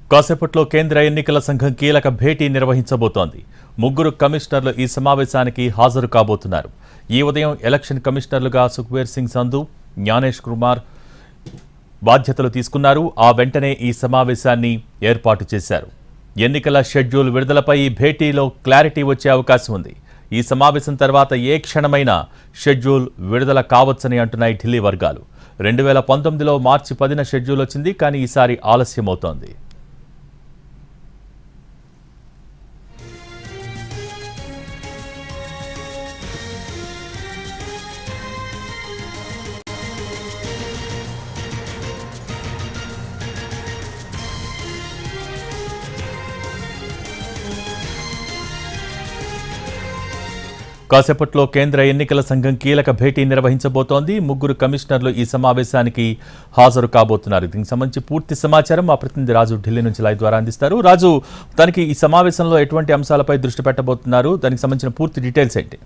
కాసేపట్లో కేంద్ర ఎన్నికల సంఘం కీలక భేటీ నిర్వహించబోతోంది ముగ్గురు కమిషనర్లు ఈ సమావేశానికి హాజరు కాబోతున్నారు ఈ ఉదయం ఎలక్షన్ కమిషనర్లుగా సుఖ్బీర్ సింగ్ సంధు జ్ఞానేష్ కుమార్ బాధ్యతలు తీసుకున్నారు ఆ వెంటనే ఈ సమావేశాన్ని ఏర్పాటు చేశారు ఎన్నికల షెడ్యూల్ విడుదలపై ఈ భేటీలో క్లారిటీ వచ్చే అవకాశం ఉంది ఈ సమావేశం తర్వాత ఏ క్షణమైనా షెడ్యూల్ విడుదల కావచ్చని అంటున్నాయి ఢిల్లీ వర్గాలు రెండు వేల పంతొమ్మిదిలో మార్చి పదిన షెడ్యూల్ వచ్చింది కానీ ఈసారి ఆలస్యమవుతోంది కాసేపట్లో కేంద్ర ఎన్నికల సంఘం కీలక భేటీ నిర్వహించబోతోంది ముగ్గురు కమిషనర్లు ఈ సమావేశానికి హాజరు కాబోతున్నారు దీనికి సంబంధించి పూర్తి సమాచారం మా ప్రతినిధి రాజు ఢిల్లీ నుంచి లైవ్ ద్వారా అందిస్తారు రాజు దానికి ఈ సమావేశంలో ఎటువంటి అంశాలపై దృష్టి పెట్టబోతున్నారు దానికి సంబంధించిన పూర్తి డీటెయిల్స్ ఏంటి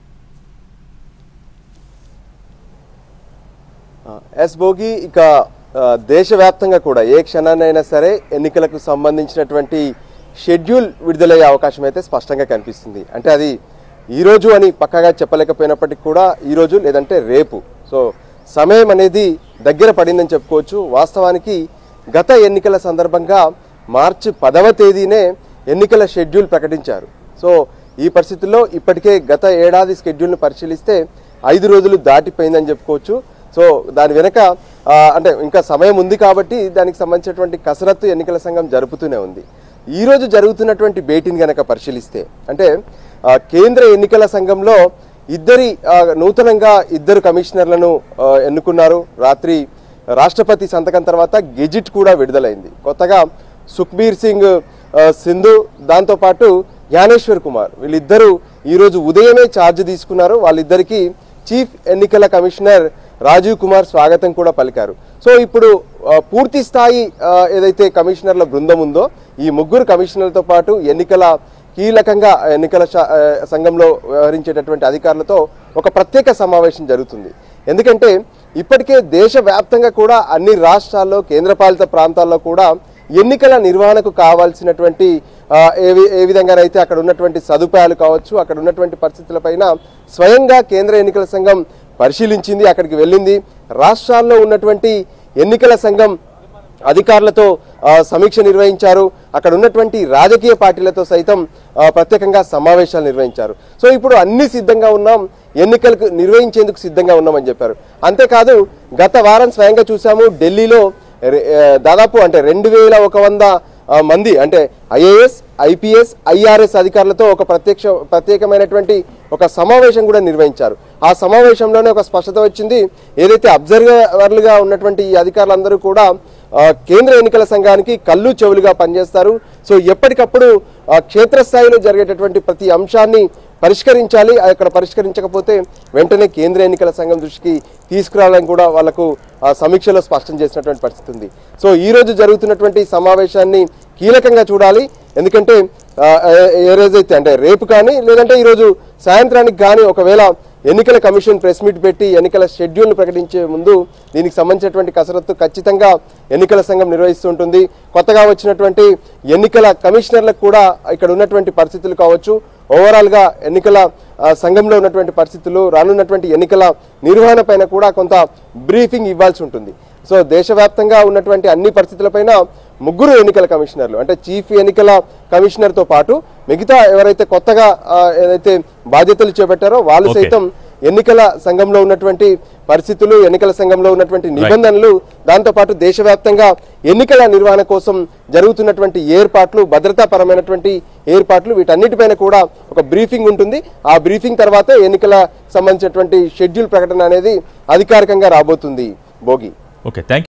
ఎస్ భోగి ఇక ఆ, దేశవ్యాప్తంగా కూడా ఏ క్షణాన్నైనా సరే ఎన్నికలకు సంబంధించినటువంటి షెడ్యూల్ విడుదలయ్యే అవకాశం అయితే స్పష్టంగా కనిపిస్తుంది అంటే అది ఈ రోజు అని పక్కగా చెప్పలేకపోయినప్పటికీ కూడా ఈ రోజు లేదంటే రేపు సో సమయం అనేది దగ్గర పడిందని చెప్పుకోవచ్చు వాస్తవానికి గత ఎన్నికల సందర్భంగా మార్చి పదవ తేదీనే ఎన్నికల షెడ్యూల్ ప్రకటించారు సో ఈ పరిస్థితుల్లో ఇప్పటికే గత ఏడాది షెడ్యూల్ను పరిశీలిస్తే ఐదు రోజులు దాటిపోయిందని చెప్పుకోవచ్చు సో దాని వెనక ఆ, అంటే ఇంకా సమయం ఉంది కాబట్టి దానికి సంబంధించినటువంటి కసరత్తు ఎన్నికల సంఘం జరుపుతూనే ఉంది ఈ రోజు జరుగుతున్నటువంటి భేటీని గనక పరిశీలిస్తే అంటే ఆ, కేంద్ర ఎన్నికల సంఘంలో ఇద్దరి ఆ, నూతనంగా ఇద్దరు కమిషనర్లను ఆ, ఎన్నుకున్నారు రాత్రి రాష్ట్రపతి సంతకం తర్వాత గెజిట్ కూడా విడుదలైంది కొత్తగా సుఖ్బీర్ సింగ్ ఆ, సింధు దాంతోపాటు జ్ఞానేశ్వర్ కుమార్ వీళ్ళిద్దరూ ఈరోజు ఉదయమే ఛార్జ్ తీసుకున్నారు వాళ్ళిద్దరికీ చీఫ్ ఎన్నికల కమిషనర్ రాజీవ్ కుమార్ స్వాగతం కూడా పలికారు సో ఇప్పుడు ఆ, పూర్తి స్థాయి ఆ, ఏదైతే కమిషనర్ల బృందం ఉందో ఈ ముగ్గురు కమిషనర్లతో పాటు ఎన్నికల కీలకంగా ఎన్నికల శా- ఆ, సంఘంలో వ్యవహరించేటటువంటి అధికారులతో ఒక ప్రత్యేక సమావేశం జరుగుతుంది ఎందుకంటే ఇప్పటికే దేశవ్యాప్తంగా కూడా అన్ని రాష్ట్రాల్లో కేంద్రపాలిత ప్రాంతాల్లో కూడా ఎన్నికల నిర్వహణకు కావాల్సినటువంటి ఆ, ఏ వి- ఏ విధంగానైతే అక్కడ ఉన్నటువంటి సదుపాయాలు కావచ్చు అక్కడ ఉన్నటువంటి పరిస్థితులపైన స్వయంగా కేంద్ర ఎన్నికల సంఘం పరిశీలించింది అక్కడికి వెళ్ళింది రాష్ట్రాల్లో ఉన్నటువంటి ఎన్నికల సంఘం అధికారులతో ఆ, సమీక్ష నిర్వహించారు అక్కడ ఉన్నటువంటి రాజకీయ పార్టీలతో సైతం ఆ, ప్రత్యేకంగా సమావేశాలు నిర్వహించారు సో ఇప్పుడు అన్ని సిద్ధంగా ఉన్నాం ఎన్నికలకు నిర్వహించేందుకు సిద్ధంగా ఉన్నామని చెప్పారు అంతేకాదు గత వారం స్వయంగా చూసాము ఢిల్లీలో రె- ఆ, దాదాపు అంటే రెండు వేల ఒక వంద ఆ, మంది అంటే ఐఏఎస్ ఐపీఎస్ ఐఆర్ఎస్ అధికారులతో ఒక ప్రత్యక్ష ప్రత్యేకమైనటువంటి ఒక సమావేశం కూడా నిర్వహించారు ఆ సమావేశంలోనే ఒక స్పష్టత వచ్చింది ఏదైతే అబ్జర్వర్లుగా ఉన్నటువంటి ఈ అధికారులందరూ కూడా ఆ, కేంద్ర ఎన్నికల సంఘానికి కళ్ళు చెవులుగా పనిచేస్తారు సో ఎప్పటికప్పుడు ఆ, క్షేత్రస్థాయిలో జరిగేటటువంటి ప్రతి అంశాన్ని పరిష్కరించాలి అక్కడ పరిష్కరించకపోతే వెంటనే కేంద్ర ఎన్నికల సంఘం దృష్టికి తీసుకురావాలని కూడా వాళ్లకు ఆ సమీక్షలో స్పష్టం చేసినటువంటి పరిస్థితి ఉంది సో ఈ రోజు జరుగుతున్నటువంటి సమావేశాన్ని కీలకంగా చూడాలి ఎందుకంటే ఆ, ఏ- ఏ రోజైతే అంటే రేపు కానీ లేదంటే ఈరోజు సాయంత్రానికి కానీ ఒకవేళ ఎన్నికల కమిషన్ ప్రెస్ మీట్ పెట్టి ఎన్నికల షెడ్యూల్ను ప్రకటించే ముందు దీనికి సంబంధించినటువంటి కసరత్తు ఖచ్చితంగా ఎన్నికల సంఘం నిర్వహిస్తుంటుంది కొత్తగా వచ్చినటువంటి ఎన్నికల కమిషనర్లకు కూడా ఇక్కడ ఉన్నటువంటి పరిస్థితులు కావచ్చు ఓవరాల్గా ఎన్నికల ఆ, సంఘంలో ఉన్నటువంటి పరిస్థితులు రానున్నటువంటి ఎన్నికల నిర్వహణ పైన కూడా కొంత బ్రీఫింగ్ ఇవ్వాల్సి ఉంటుంది సో దేశవ్యాప్తంగా ఉన్నటువంటి అన్ని పరిస్థితులపైన ముగ్గురు ఎన్నికల కమిషనర్లు అంటే చీఫ్ ఎన్నికల కమిషనర్తో పాటు మిగతా ఎవరైతే కొత్తగా ఆ, ఏదైతే బాధ్యతలు చేపట్టారో వాళ్ళు Okay. సైతం ఎన్నికల సంఘంలో ఉన్నటువంటి పరిస్థితులు ఎన్నికల సంఘంలో ఉన్నటువంటి నిబంధనలు దాంతోపాటు దేశవ్యాప్తంగా ఎన్నికల నిర్వహణ కోసం జరుగుతున్నటువంటి ఏర్పాట్లు భద్రతాపరమైనటువంటి ఏర్పాట్లు వీటన్నిటిపైన కూడా ఒక బ్రీఫింగ్ ఉంటుంది ఆ బ్రీఫింగ్ తర్వాత ఎన్నికల సంబంధించినటువంటి షెడ్యూల్ ప్రకటన అనేది అధికారికంగా రాబోతుంది భోగి ఓకే థ్యాంక్